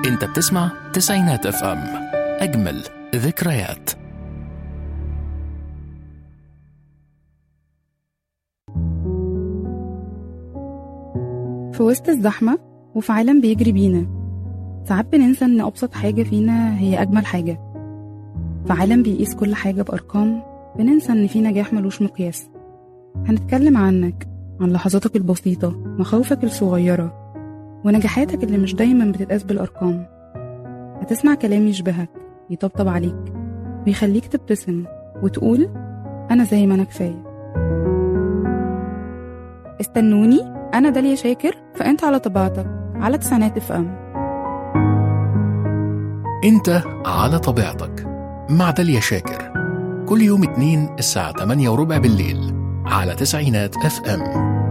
انت بتسمع تسعينات اف ام اجمل ذكريات في وسط الزحمة وفي عالم بيجري بينا ساعات بننسى إن أبسط حاجة فينا هي أجمل حاجة في عالم بيقيس كل حاجة بأرقام بننسى إن في نجاح ملوش مقياس هنتكلم عنك عن لحظاتك البسيطة مخاوفك الصغيرة ونجاحاتك اللي مش دايما بتتقاس بالأرقام هتسمع كلام يشبهك يطبطب عليك ويخليك تبتسم وتقول أنا زي ما أنا كفاية استنوني أنا داليا شاكر فأنت على طبيعتك على تسعينات اف ام انت على طبيعتك مع داليا شاكر كل يوم اتنين الساعة 8 وربع بالليل على تسعينات اف ام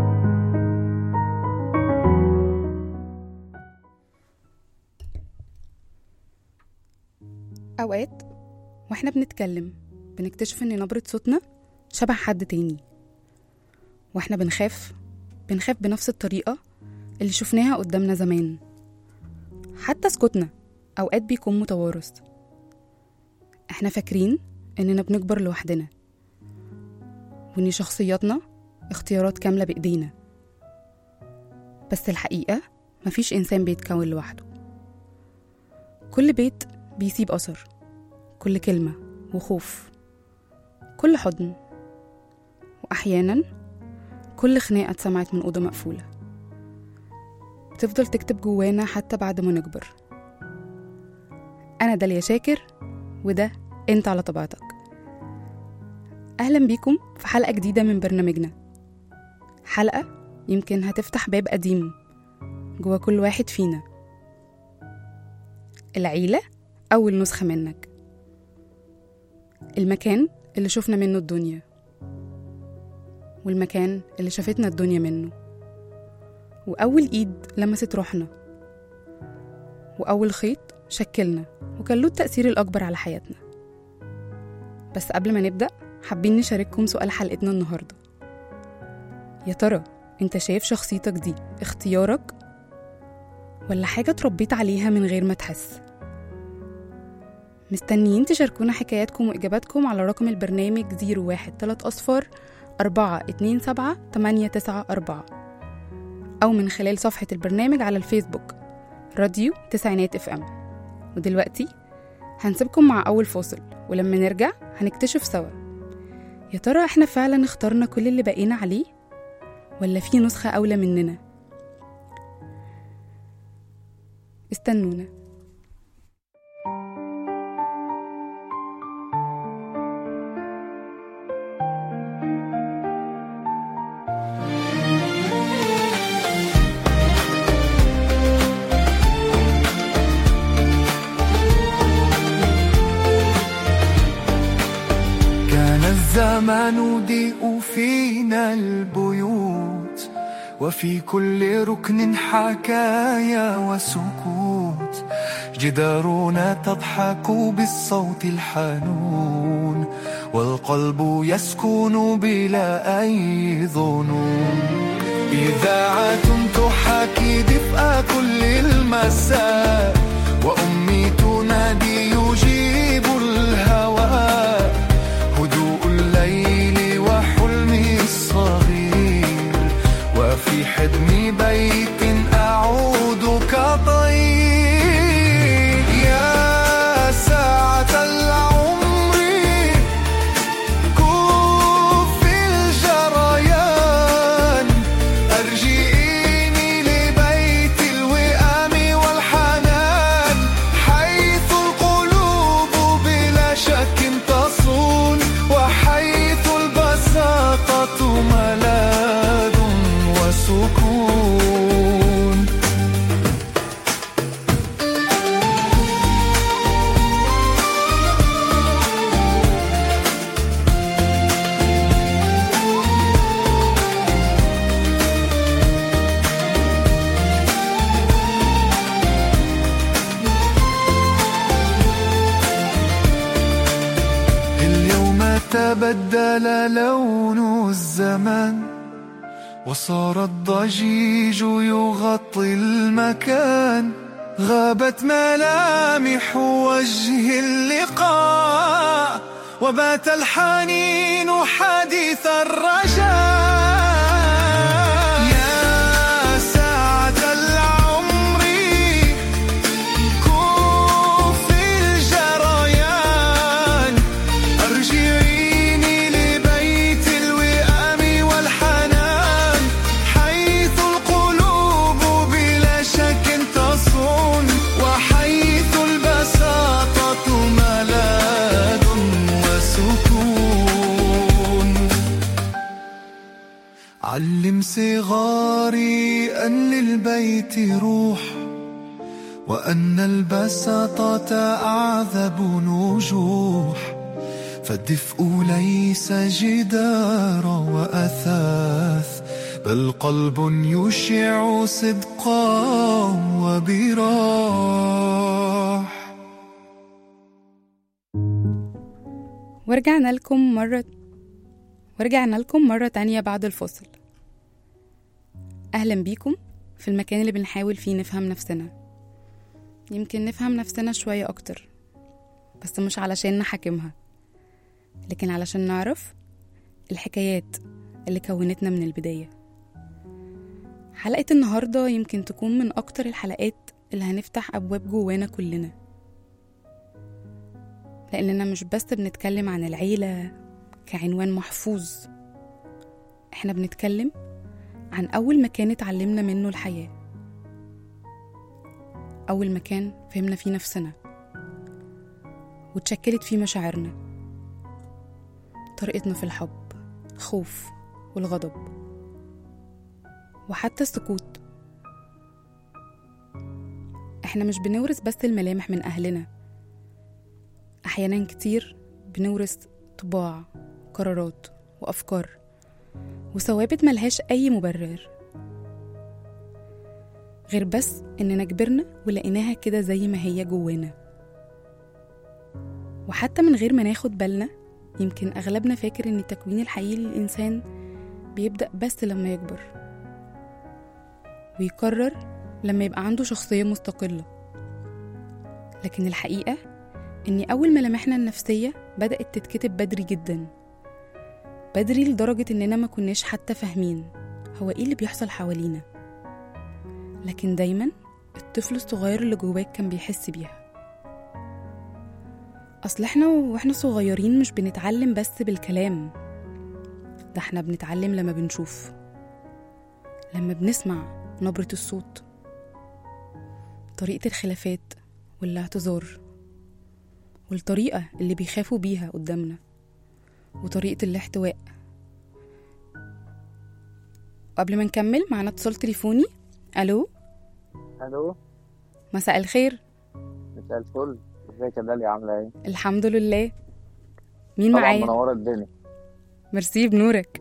أوقات وإحنا بنتكلم بنكتشف إن نبرة صوتنا شبه حد تاني وإحنا بنخاف بنخاف بنفس الطريقة اللي شفناها قدامنا زمان حتى سكوتنا أوقات بيكون متوارث إحنا فاكرين إننا بنكبر لوحدنا وإن شخصياتنا اختيارات كاملة بإيدينا بس الحقيقة مفيش إنسان بيتكون لوحده كل بيت بيسيب أثر كل كلمة وخوف كل حضن وأحيانا كل خناقة اتسمعت من أوضة مقفولة بتفضل تكتب جوانا حتى بعد ما نكبر أنا داليا شاكر وده أنت على طبيعتك أهلا بيكم في حلقة جديدة من برنامجنا حلقة يمكن هتفتح باب قديم جوا كل واحد فينا العيلة أول نسخة منك المكان اللي شفنا منه الدنيا والمكان اللي شافتنا الدنيا منه وأول إيد لمست روحنا وأول خيط شكلنا وكان له التأثير الأكبر على حياتنا بس قبل ما نبدأ حابين نشارككم سؤال حلقتنا النهاردة يا ترى انت شايف شخصيتك دي اختيارك ولا حاجة اتربيت عليها من غير ما تحس مستنيين تشاركونا حكاياتكم وإجاباتكم على رقم البرنامج 01 3 أصفار 4 2 7 8 9 4 أو من خلال صفحة البرنامج على الفيسبوك راديو تسعينات اف ام ودلوقتي هنسيبكم مع أول فاصل ولما نرجع هنكتشف سوا يا ترى احنا فعلا اخترنا كل اللي بقينا عليه ولا في نسخة أولى مننا استنونا كان الزمان يضيء فينا البيوت وفي كل ركن حكايا وسكوت جدارنا تضحك بالصوت الحنون والقلب يسكن بلا أي ظنون إذاعة تحاكي دفء كل المساء وأمي تنادي يجيب الهواء هدوء الليل وحلمي الصغير وفي حضن بيت أعود كطير يا ساعة العمر كف الجريان أرجئيني لبيت الوئام والحنان حيث القلوب بلا شك تصون وحيث البساطة ملاذ وسكون اليوم تبدل لون الزمان وصار الضجيج يغطي المكان غابت ملامح وجه اللقاء وبات الحنين حديث الرجاء يا ساعة العمر كوفي الجريان ارجعيني لبيت الوئام والحنان حيث القلوب بلا شك تصون وحيث البساطة ملاذ وسكون علم صغاري أن للبيت روح وأن البساطة أعذب نجوح فالدفء ليس جدار وأثاث بل قلب يشع صدقا وبراح ورجعنا لكم مرة ورجعنا لكم مرة تانية بعد الفصل أهلا بيكم في المكان اللي بنحاول فيه نفهم نفسنا يمكن نفهم نفسنا شوية أكتر بس مش علشان نحاكمها لكن علشان نعرف الحكايات اللي كونتنا من البداية حلقة النهاردة يمكن تكون من أكتر الحلقات اللي هنفتح أبواب جوانا كلنا لأننا مش بس بنتكلم عن العيلة كعنوان محفوظ احنا بنتكلم عن أول مكان اتعلمنا منه الحياة أول مكان فهمنا فيه نفسنا واتشكلت فيه مشاعرنا طريقتنا في الحب الخوف والغضب وحتى السكوت احنا مش بنورث بس الملامح من أهلنا أحيانا كتير بنورث طباع قرارات وأفكار وثوابت ملهاش أي مبرر غير بس إننا كبرنا ولقيناها كده زي ما هي جوانا وحتى من غير ما ناخد بالنا يمكن أغلبنا فاكر إن التكوين الحقيقي للإنسان بيبدأ بس لما يكبر ويقرر لما يبقى عنده شخصية مستقلة لكن الحقيقة إن أول ملامحنا النفسية بدأت تتكتب بدري جدا بدري لدرجة إننا ما كناش حتى فاهمين هو إيه اللي بيحصل حوالينا لكن دايما الطفل الصغير اللي جواك كان بيحس بيها أصل إحنا وإحنا صغيرين مش بنتعلم بس بالكلام ده إحنا بنتعلم لما بنشوف لما بنسمع نبرة الصوت طريقة الخلافات والاعتذار والطريقة اللي بيخافوا بيها قدامنا وطريقة الاحتواء قبل ما نكمل معانا اتصال تليفوني ألو الو مساء الخير مساء الفل ازيك يا داليا عامله ايه؟ الحمد لله مين طبعا معايا منوره الدنيا ميرسي بنورك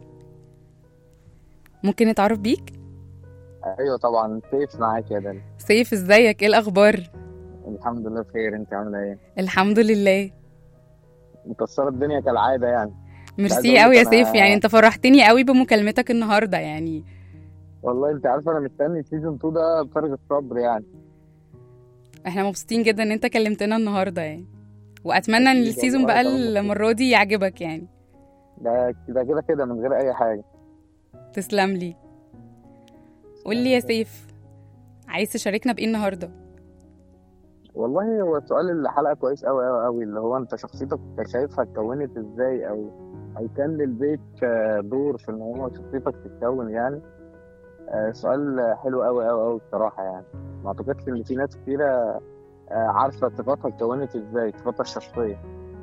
ممكن نتعرف بيك ايوه طبعا كيف معاك يا داليا سيف ازيك ايه الاخبار الحمد لله بخير انت عامله ايه؟ الحمد لله مكسره الدنيا كالعاده يعني ميرسي أقول قوي يا لك أنا- سيف يعني انت فرحتني قوي بمكالمتك النهارده يعني والله انت عارفه انا مستني سيزون 2 ده بفارغ الصبر يعني احنا مبسوطين جدا ان انت كلمتنا النهارده يعني واتمنى ان أكيد السيزون والله بقى طبعاً مبسوط. المره دي يعجبك يعني ده ده كده كده من غير اي حاجه تسلم لي قول لي يا سيف عايز تشاركنا بايه النهارده والله هو سؤال الحلقه كويس قوي قوي قوي اللي هو انت شخصيتك شايفها اتكونت ازاي او او كان للبيت آه، دور في ان هو شخصيتك تتكون يعني آه، سؤال حلو قوي قوي قوي بصراحه يعني ما اعتقدش ان في ناس كتيره آه، عارفه صفاتها اتكونت ازاي صفاتها الشخصيه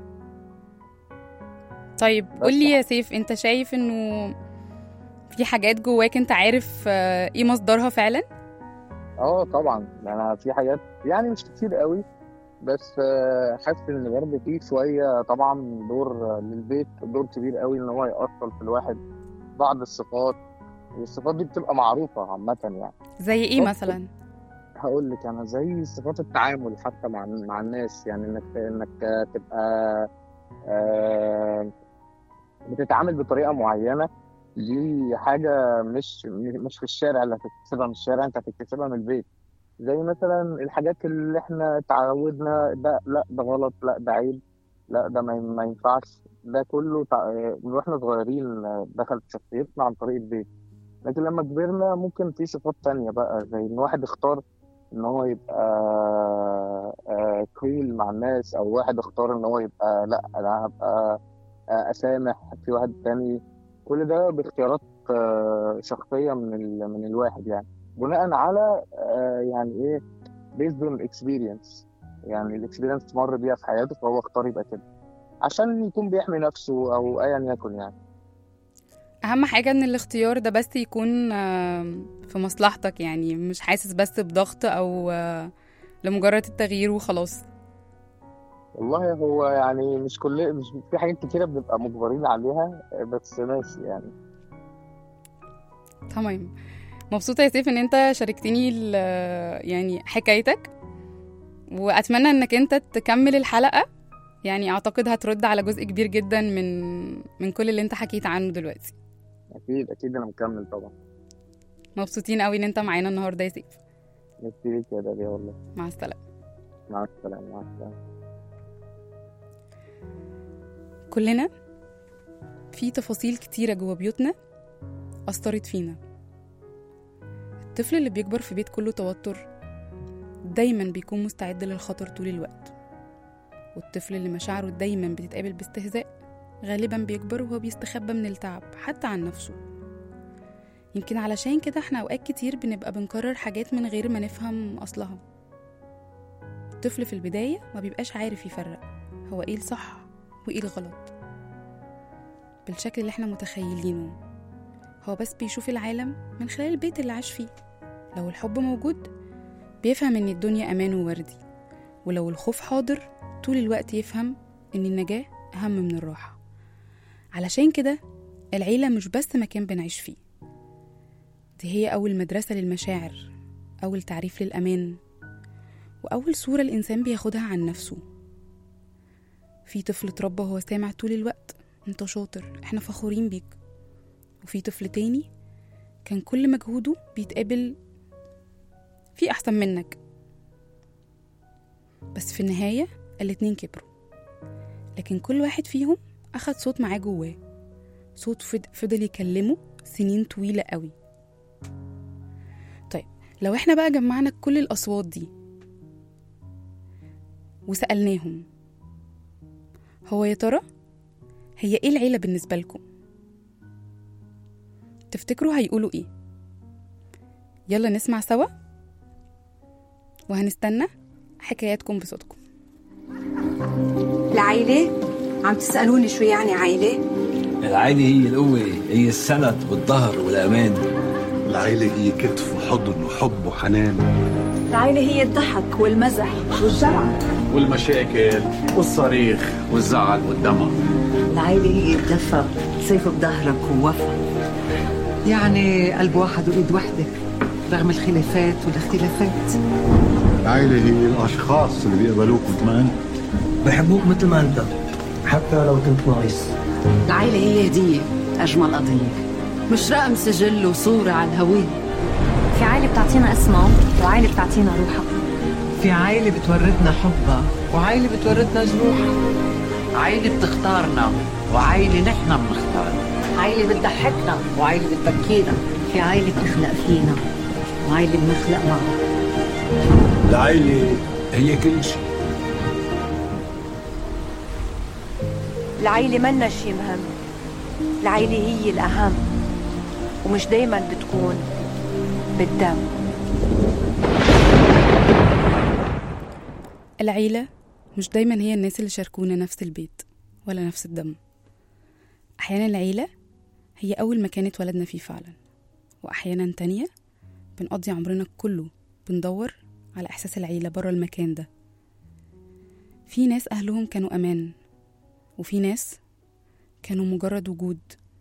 طيب بس. قول لي يا سيف انت شايف انه في حاجات جواك انت عارف آه، ايه مصدرها فعلا اه طبعا انا في حاجات يعني مش كتير قوي بس آه، حاسس ان برضه في شويه طبعا دور آه، للبيت دور كبير قوي ان هو يأثر في الواحد بعض الصفات والصفات دي بتبقى معروفه عامه يعني زي ايه بص. مثلا هقول لك انا زي صفات التعامل حتى مع مع الناس يعني انك انك تبقى آه، بتتعامل بطريقه معينه دي حاجه مش مش في الشارع اللي هتكتسبها من الشارع انت هتكتسبها من البيت زي مثلا الحاجات اللي احنا اتعودنا ده لا ده غلط لا ده عيب لا ده ما ما ينفعش ده كله تع... من واحنا صغيرين دخل في شخصيتنا عن طريق البيت لكن لما كبرنا ممكن في صفات تانية بقى زي ان واحد اختار ان هو يبقى كويل مع الناس او واحد اختار ان هو يبقى لا انا هبقى آه، اسامح في واحد تاني كل ده باختيارات آه، شخصية من ال... من الواحد يعني بناء على آه، يعني ايه based on experience يعني الاكسبيرينس مر بيها في حياته فهو اختار يبقى كده عشان يكون بيحمي نفسه او ايا يكن يعني اهم حاجه ان الاختيار ده بس يكون آه، في مصلحتك يعني مش حاسس بس بضغط او آه، لمجرد التغيير وخلاص والله هو يعني مش كل مش في حاجات كتيرة بنبقى مجبرين عليها بس ماشي يعني تمام مبسوطه يا سيف ان انت شاركتني ال- يعني حكايتك واتمنى انك انت تكمل الحلقه يعني اعتقد هترد على جزء كبير جدا من من كل اللي انت حكيت عنه دلوقتي اكيد اكيد انا مكمل طبعا مبسوطين قوي ان انت معانا النهارده يا سيف ميرسي ليك يا داليا والله مع السلامه مع السلامة مع السلامة كلنا في تفاصيل كتيرة جوا بيوتنا أثرت فينا الطفل اللي بيكبر في بيت كله توتر دايما بيكون مستعد للخطر طول الوقت والطفل اللي مشاعره دايما بتتقابل باستهزاء غالبا بيكبر وهو بيستخبى من التعب حتى عن نفسه يمكن علشان كده احنا أوقات كتير بنبقى بنكرر حاجات من غير ما نفهم أصلها الطفل في البداية ما بيبقاش عارف يفرق هو ايه الصح وايه الغلط بالشكل اللي احنا متخيلينه هو بس بيشوف العالم من خلال البيت اللي عاش فيه لو الحب موجود بيفهم ان الدنيا امان ووردي ولو الخوف حاضر طول الوقت يفهم ان النجاة اهم من الراحة علشان كده العيلة مش بس مكان بنعيش فيه دي هي أول مدرسة للمشاعر أول تعريف للأمان وأول صورة الإنسان بياخدها عن نفسه في طفل اتربى وهو سامع طول الوقت انت شاطر احنا فخورين بيك وفي طفل تاني كان كل مجهوده بيتقابل في احسن منك بس في النهاية الاتنين كبروا لكن كل واحد فيهم أخد صوت معاه جواه صوت فد- فضل يكلمه سنين طويلة قوي طيب لو احنا بقى جمعنا كل الأصوات دي وسألناهم هو يا ترى هي ايه العيلة بالنسبة لكم؟ تفتكروا هيقولوا ايه؟ يلا نسمع سوا وهنستنى حكاياتكم بصوتكم العيلة عم تسألوني شو يعني عيلة العيلة هي القوة هي السند والظهر والأمان العيلة هي كتف وحضن وحب وحنان العيلة هي الضحك والمزح والجرعة والمشاكل والصريخ والزعل والدمع العيلة هي الدفى سيف بظهرك ووفا يعني قلب واحد وإيد وحدة رغم الخلافات والاختلافات العيلة هي الأشخاص اللي بيقبلوك مثل ما أنت بحبوك مثل ما أنت حتى لو كنت ناقص العيلة هي هدية أجمل قضية مش رقم سجل وصورة على الهوية في عائلة بتعطينا اسمها وعائلة بتعطينا روحها في عيلة بتورثنا حبها وعيلة بتورثنا جروحها عيلة بتختارنا وعيلة نحن بنختار عيلة بتضحكنا وعيلة بتبكينا في عائلة بتخلق فينا وعائلة بنخلق معها العيلة هي كل شيء العيلة منا شي مهم العيلة هي الأهم ومش دايما بتكون بالدم العيلة مش دايما هي الناس اللي شاركونا نفس البيت ولا نفس الدم أحيانا العيلة هي أول مكان اتولدنا فيه فعلا وأحيانا تانية بنقضي عمرنا كله بندور على إحساس العيلة برا المكان ده في ناس أهلهم كانوا أمان وفي ناس كانوا مجرد وجود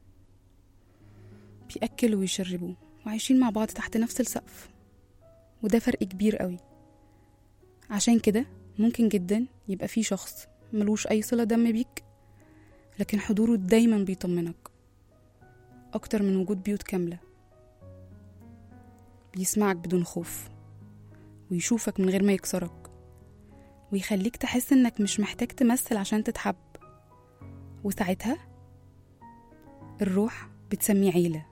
بيأكلوا ويشربوا وعايشين مع بعض تحت نفس السقف وده فرق كبير قوي عشان كده ممكن جدا يبقى في شخص ملوش أي صلة دم بيك لكن حضوره دايما بيطمنك أكتر من وجود بيوت كاملة بيسمعك بدون خوف ويشوفك من غير ما يكسرك ويخليك تحس إنك مش محتاج تمثل عشان تتحب وساعتها الروح بتسميه عيلة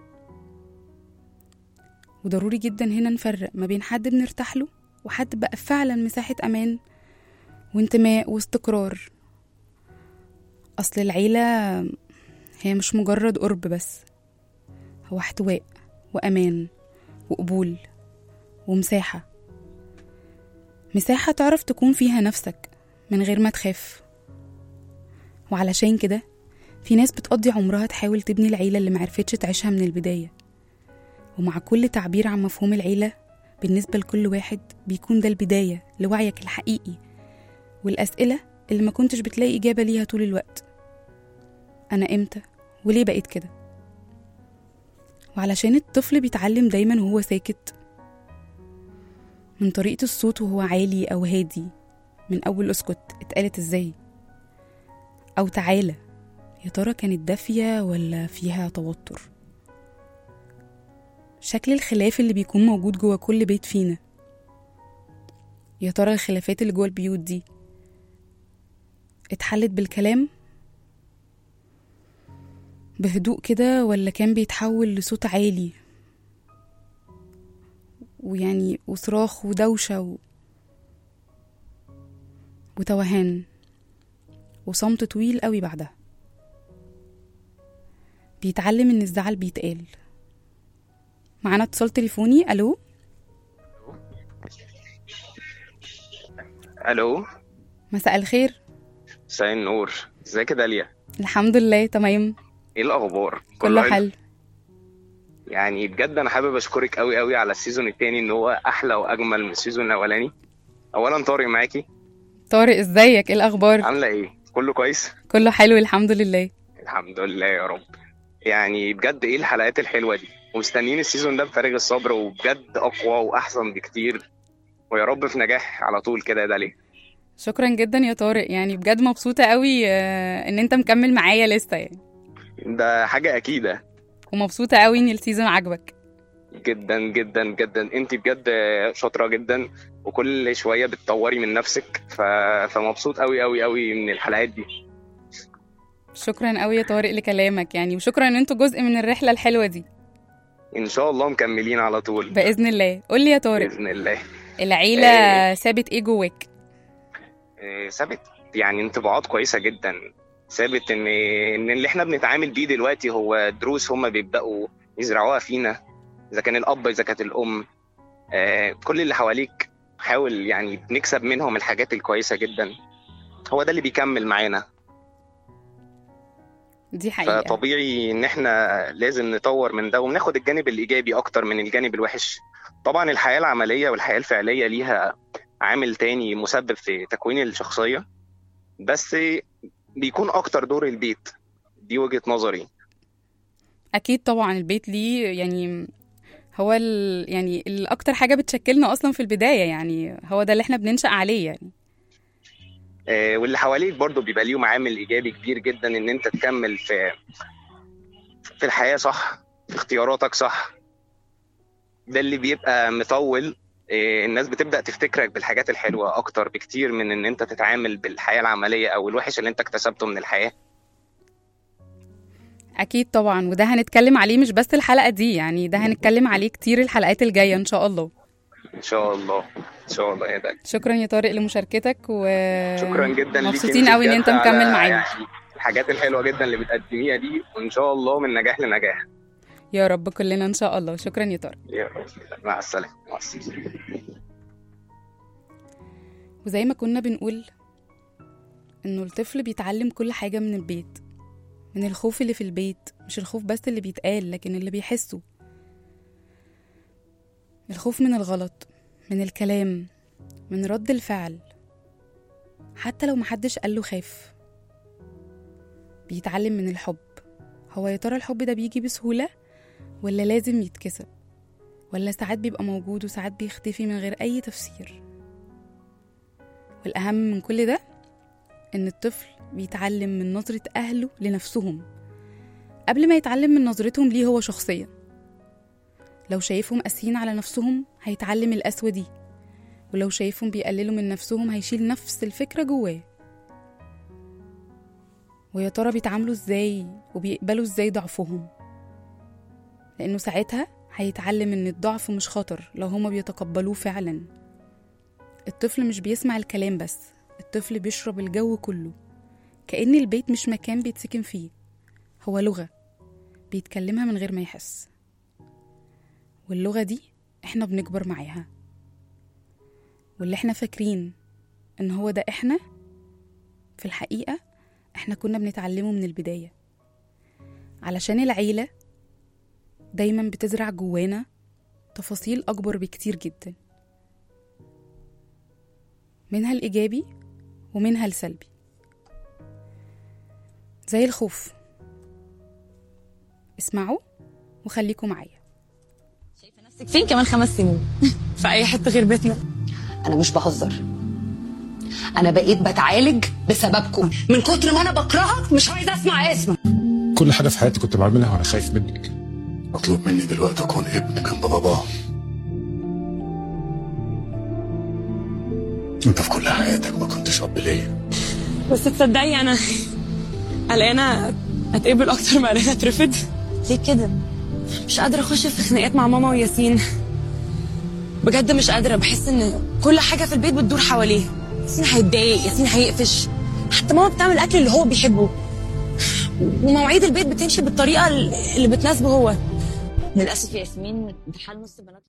وضروري جدا هنا نفرق ما بين حد بنرتاح له وحد بقى فعلا مساحة أمان وانتماء واستقرار أصل العيلة هي مش مجرد قرب بس هو احتواء وأمان وقبول ومساحة مساحة تعرف تكون فيها نفسك من غير ما تخاف وعلشان كده في ناس بتقضي عمرها تحاول تبني العيلة اللي معرفتش تعيشها من البداية ومع كل تعبير عن مفهوم العيلة بالنسبة لكل واحد بيكون ده البداية لوعيك الحقيقي والأسئلة اللي ما كنتش بتلاقي إجابة ليها طول الوقت أنا إمتى وليه بقيت كده وعلشان الطفل بيتعلم دايما وهو ساكت من طريقة الصوت وهو عالي أو هادي من أول أسكت اتقالت إزاي أو تعالى يا ترى كانت دافية ولا فيها توتر شكل الخلاف اللي بيكون موجود جوه كل بيت فينا يا ترى الخلافات اللي جوه البيوت دي اتحلت بالكلام بهدوء كده ولا كان بيتحول لصوت عالي ويعني وصراخ ودوشة و... وتوهان وصمت طويل قوي بعدها بيتعلم ان الزعل بيتقال معانا اتصال تليفوني الو الو مساء الخير مساء النور ازيك يا داليا الحمد لله تمام ايه الاخبار كله حلو يعني بجد انا حابب اشكرك قوي قوي على السيزون التاني ان هو احلى واجمل من السيزون الاولاني اولا طارق معاكي طارق ازيك ايه الاخبار عامله ايه كله كويس كله حلو الحمد لله الحمد لله يا رب يعني بجد ايه الحلقات الحلوه دي ومستنيين السيزون ده بفارغ الصبر وبجد اقوى واحسن بكتير ويا رب في نجاح على طول كده يا داليا شكرا جدا يا طارق يعني بجد مبسوطه قوي آه، ان انت مكمل معايا لسه يعني ده حاجه اكيده ومبسوطه قوي ان السيزون عجبك جدا جدا جدا انت بجد شاطره جدا وكل شويه بتطوري من نفسك ف... فمبسوط قوي قوي قوي من الحلقات دي شكرا قوي يا طارق لكلامك يعني وشكرا ان انتوا جزء من الرحله الحلوه دي ان شاء الله مكملين على طول باذن الله قول لي يا طارق باذن الله العيله آه. سابت ايه جواك آه، ثابت يعني انطباعات كويسه جدا ثابت ان ان اللي احنا بنتعامل بيه دلوقتي هو دروس هم بيبداوا يزرعوها فينا اذا كان الاب اذا كانت الام آه، كل اللي حواليك حاول يعني بنكسب منهم الحاجات الكويسه جدا هو ده اللي بيكمل معانا دي حقيقه فطبيعي ان احنا لازم نطور من ده وناخد الجانب الايجابي اكتر من الجانب الوحش طبعا الحياه العمليه والحياه الفعليه ليها عامل تاني مسبب في تكوين الشخصيه بس بيكون اكتر دور البيت دي وجهه نظري اكيد طبعا البيت ليه يعني هو ال... يعني الاكتر حاجه بتشكلنا اصلا في البدايه يعني هو ده اللي احنا بننشا عليه يعني آه، واللي حواليك برضو بيبقى ليهم عامل ايجابي كبير جدا ان انت تكمل في في الحياه صح في اختياراتك صح ده اللي بيبقى مطول آه، الناس بتبدا تفتكرك بالحاجات الحلوه اكتر بكتير من ان انت تتعامل بالحياه العمليه او الوحش اللي انت اكتسبته من الحياه اكيد طبعا وده هنتكلم عليه مش بس الحلقه دي يعني ده هنتكلم عليه كتير الحلقات الجايه ان شاء الله ان شاء الله ان شاء الله يا داليا شكرا يا طارق لمشاركتك و شكرا جدا ليك مبسوطين قوي ان انت مكمل معانا الحاجات الحلوه جدا اللي بتقدميها دي وان شاء الله من نجاح لنجاح يا رب كلنا ان شاء الله شكرا يا طارق يا رب مع السلامه مع السلامه وزي ما كنا بنقول انه الطفل بيتعلم كل حاجه من البيت من الخوف اللي في البيت مش الخوف بس اللي بيتقال لكن اللي بيحسه الخوف من الغلط من الكلام من رد الفعل حتى لو محدش قاله خاف بيتعلم من الحب هو يا ترى الحب ده بيجي بسهولة ولا لازم يتكسب ولا ساعات بيبقى موجود وساعات بيختفي من غير أي تفسير والأهم من كل ده إن الطفل بيتعلم من نظرة أهله لنفسهم قبل ما يتعلم من نظرتهم ليه هو شخصيا لو شايفهم قاسيين على نفسهم هيتعلم القسوة دي ولو شايفهم بيقللوا من نفسهم هيشيل نفس الفكرة جواه ويا ترى بيتعاملوا ازاي وبيقبلوا ازاي ضعفهم لأنه ساعتها هيتعلم إن الضعف مش خطر لو هما بيتقبلوه فعلا الطفل مش بيسمع الكلام بس الطفل بيشرب الجو كله كأن البيت مش مكان بيتسكن فيه هو لغة بيتكلمها من غير ما يحس واللغة دي احنا بنكبر معاها واللي احنا فاكرين ان هو ده احنا في الحقيقة احنا كنا بنتعلمه من البداية علشان العيلة دايما بتزرع جوانا تفاصيل أكبر بكتير جدا منها الإيجابي ومنها السلبي زي الخوف اسمعوا وخليكم معايا نفسك فين كمان خمس سنين في اي حته غير بيتنا انا مش بهزر انا بقيت بتعالج بسببكم من كتر ما انا بكرهك مش عايزه اسمع اسمك كل حاجه في حياتي كنت بعملها وانا خايف منك مطلوب مني دلوقتي اكون ابن جنب بابا انت في كل حياتك ما كنتش اب ليا بس تصدقي انا قلقانه اتقبل اكتر ما قلقانه اترفض ليه كده مش قادره اخش في خناقات مع ماما وياسين بجد مش قادره بحس ان كل حاجه في البيت بتدور حواليه ياسين هيتضايق ياسين هيقفش حتى ماما بتعمل الاكل اللي هو بيحبه ومواعيد البيت بتمشي بالطريقه اللي بتناسبه هو للاسف يا ياسمين ده حال نص بنات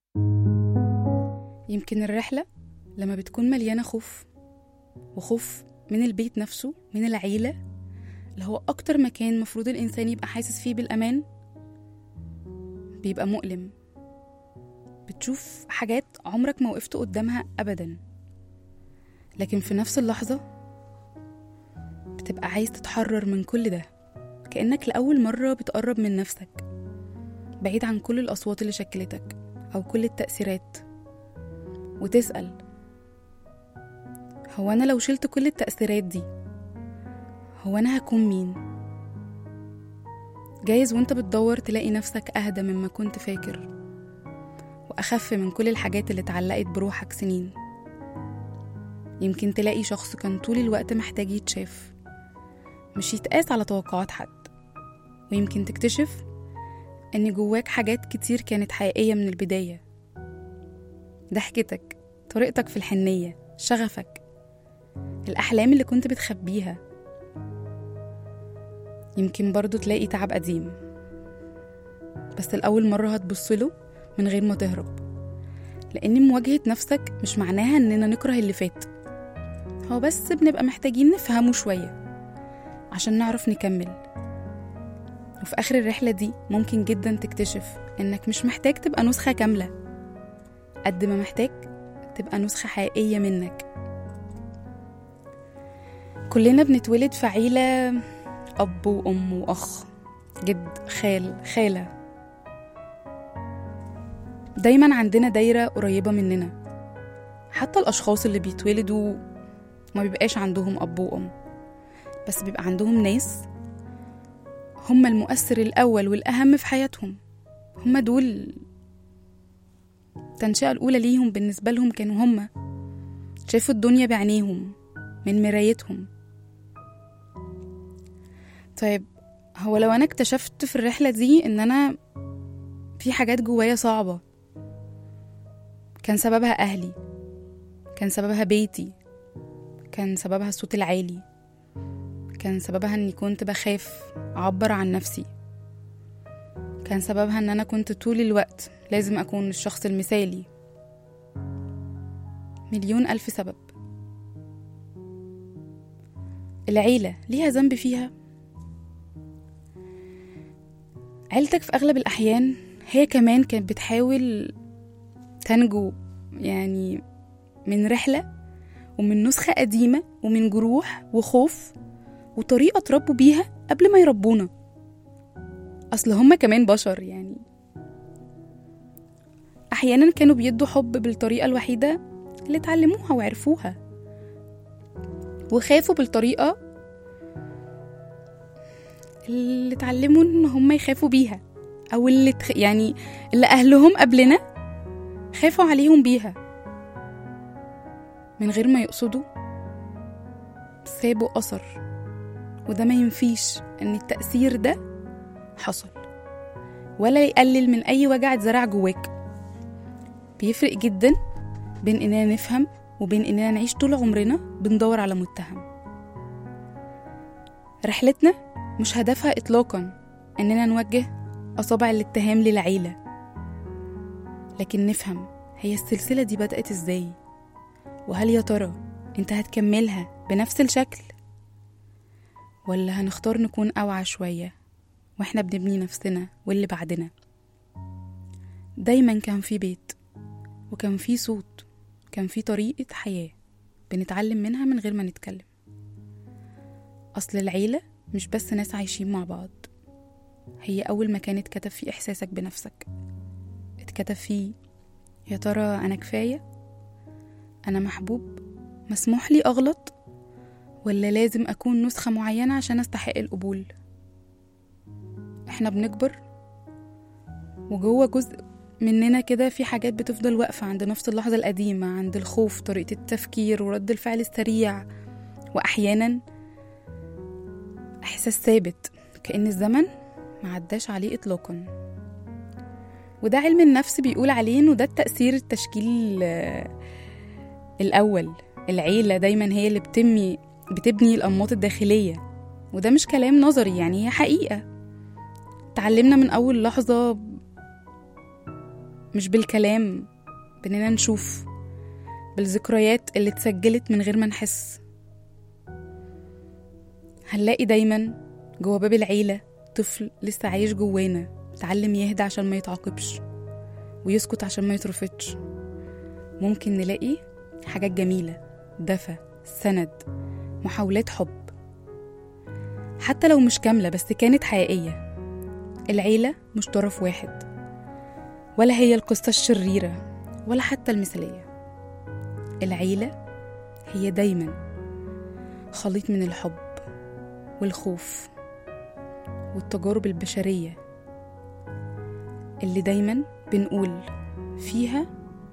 يمكن الرحلة لما بتكون مليانة خوف وخوف من البيت نفسه من العيلة اللي هو أكتر مكان مفروض الإنسان يبقى حاسس فيه بالأمان بيبقى مؤلم بتشوف حاجات عمرك ما وقفت قدامها أبدا لكن في نفس اللحظة بتبقى عايز تتحرر من كل ده كأنك لأول مرة بتقرب من نفسك بعيد عن كل الأصوات اللي شكلتك أو كل التأثيرات وتسأل هو أنا لو شلت كل التأثيرات دي هو أنا هكون مين؟ جايز وانت بتدور تلاقي نفسك أهدى مما كنت فاكر وأخف من كل الحاجات اللي اتعلقت بروحك سنين يمكن تلاقي شخص كان طول الوقت محتاج يتشاف مش يتقاس على توقعات حد ويمكن تكتشف إن جواك حاجات كتير كانت حقيقية من البداية ضحكتك طريقتك في الحنية شغفك الأحلام اللي كنت بتخبيها يمكن برضو تلاقي تعب قديم بس الأول مرة هتبصله من غير ما تهرب لأن مواجهة نفسك مش معناها إننا نكره اللي فات هو بس بنبقى محتاجين نفهمه شوية عشان نعرف نكمل وفي آخر الرحلة دي ممكن جدا تكتشف إنك مش محتاج تبقى نسخة كاملة قد ما محتاج تبقى نسخة حقيقية منك كلنا بنتولد في عيلة أب وأم وأخ جد خال خالة دايما عندنا دايرة قريبة مننا حتى الأشخاص اللي بيتولدوا ما بيبقاش عندهم أب وأم بس بيبقى عندهم ناس هم المؤثر الأول والأهم في حياتهم هم دول التنشئة الأولى ليهم بالنسبة لهم كانوا هم شافوا الدنيا بعينيهم من مرايتهم طيب هو لو أنا اكتشفت في الرحلة دي إن أنا في حاجات جوايا صعبة كان سببها أهلي كان سببها بيتي كان سببها الصوت العالي كان سببها اني كنت بخاف اعبر عن نفسي كان سببها ان انا كنت طول الوقت لازم اكون الشخص المثالي مليون الف سبب العيله ليها ذنب فيها عيلتك في اغلب الاحيان هي كمان كانت بتحاول تنجو يعني من رحله ومن نسخه قديمه ومن جروح وخوف وطريقة اتربوا بيها قبل ما يربونا أصل هما كمان بشر يعني أحيانا كانوا بيدوا حب بالطريقة الوحيدة اللي اتعلموها وعرفوها وخافوا بالطريقة اللي اتعلموا ان هما يخافوا بيها او اللي تخ... يعني اللي اهلهم قبلنا خافوا عليهم بيها من غير ما يقصدوا سابوا أثر وده ما ينفيش إن التأثير ده حصل ولا يقلل من أي وجع اتزرع جواك بيفرق جدا بين إننا نفهم وبين إننا نعيش طول عمرنا بندور على متهم رحلتنا مش هدفها إطلاقا إننا نوجه أصابع الاتهام للعيلة لكن نفهم هي السلسلة دي بدأت إزاي وهل يا ترى أنت هتكملها بنفس الشكل ولا هنختار نكون أوعى شوية وإحنا بنبني نفسنا واللي بعدنا دايما كان في بيت وكان في صوت كان في طريقة حياة بنتعلم منها من غير ما نتكلم أصل العيلة مش بس ناس عايشين مع بعض هي أول مكان اتكتب فيه إحساسك بنفسك اتكتب فيه يا ترى أنا كفاية أنا محبوب مسموح لي أغلط ولا لازم أكون نسخة معينة عشان أستحق القبول إحنا بنكبر وجوه جزء مننا كده في حاجات بتفضل واقفة عند نفس اللحظة القديمة عند الخوف طريقة التفكير ورد الفعل السريع وأحيانا إحساس ثابت كأن الزمن ما عداش عليه إطلاقا وده علم النفس بيقول عليه إنه ده التأثير التشكيل آه، الأول العيلة دايما هي اللي بتبني بتبني الأنماط الداخلية وده مش كلام نظري يعني هي حقيقة تعلمنا من أول لحظة مش بالكلام بإننا نشوف بالذكريات اللي اتسجلت من غير ما نحس هنلاقي دايما جوا باب العيلة طفل لسه عايش جوانا اتعلم يهدى عشان ما يتعاقبش ويسكت عشان ما يترفضش ممكن نلاقي حاجات جميلة دفى سند محاولات حب حتى لو مش كاملة بس كانت حقيقية العيلة مش طرف واحد ولا هي القصة الشريرة ولا حتى المثالية العيلة هي دايما خليط من الحب والخوف والتجارب البشرية اللي دايما بنقول فيها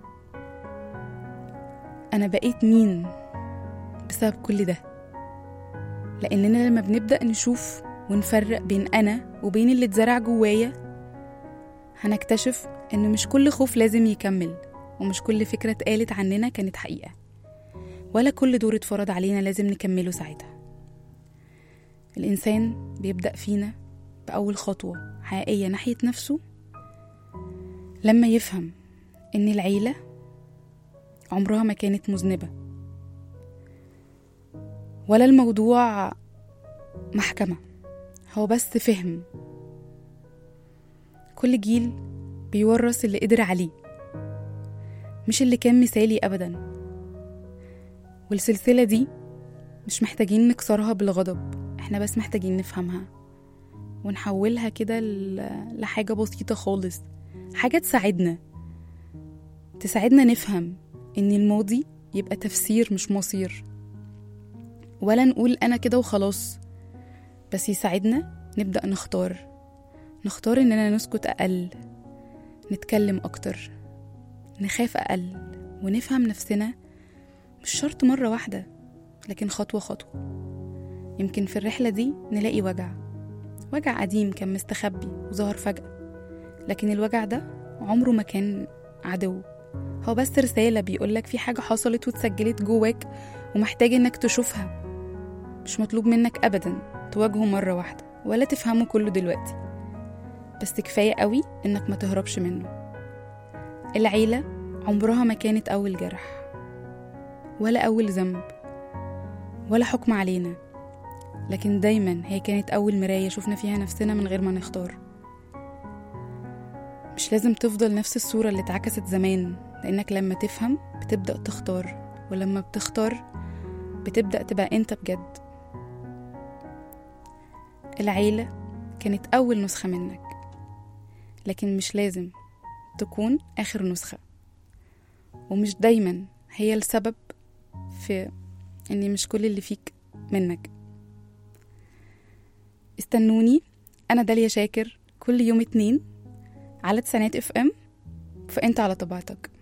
أنا بقيت مين بسبب كل ده لأننا لما بنبدأ نشوف ونفرق بين أنا وبين اللي اتزرع جوايا هنكتشف إن مش كل خوف لازم يكمل ومش كل فكرة اتقالت عننا كانت حقيقة ولا كل دور اتفرض علينا لازم نكمله ساعتها الإنسان بيبدأ فينا بأول خطوة حقيقية ناحية نفسه لما يفهم إن العيلة عمرها ما كانت مذنبة ولا الموضوع محكمة هو بس فهم كل جيل بيورث اللي قدر عليه مش اللي كان مثالي أبدا والسلسلة دي مش محتاجين نكسرها بالغضب احنا بس محتاجين نفهمها ونحولها كده ل- لحاجة بسيطة خالص حاجة تساعدنا تساعدنا نفهم إن الماضي يبقى تفسير مش مصير ولا نقول أنا كده وخلاص بس يساعدنا نبدأ نختار نختار إننا نسكت أقل نتكلم أكتر نخاف أقل ونفهم نفسنا مش شرط مرة واحدة لكن خطوة خطوة يمكن في الرحلة دي نلاقي وجع وجع قديم كان مستخبي وظهر فجأة لكن الوجع ده عمره ما كان عدو هو بس رسالة بيقولك في حاجة حصلت واتسجلت جواك ومحتاج انك تشوفها مش مطلوب منك أبدا تواجهه مرة واحدة ولا تفهمه كله دلوقتي بس كفاية قوي انك ما تهربش منه العيلة عمرها ما كانت أول جرح ولا أول ذنب ولا حكم علينا لكن دايما هي كانت أول مراية شفنا فيها نفسنا من غير ما نختار مش لازم تفضل نفس الصورة اللي اتعكست زمان لأنك لما تفهم بتبدأ تختار ولما بتختار بتبدأ تبقى أنت بجد العيلة كانت أول نسخة منك لكن مش لازم تكون آخر نسخة ومش دايما هي السبب في إن مش كل اللي فيك منك استنوني أنا داليا شاكر كل يوم اتنين على تسعينات اف ام فأنت على طبيعتك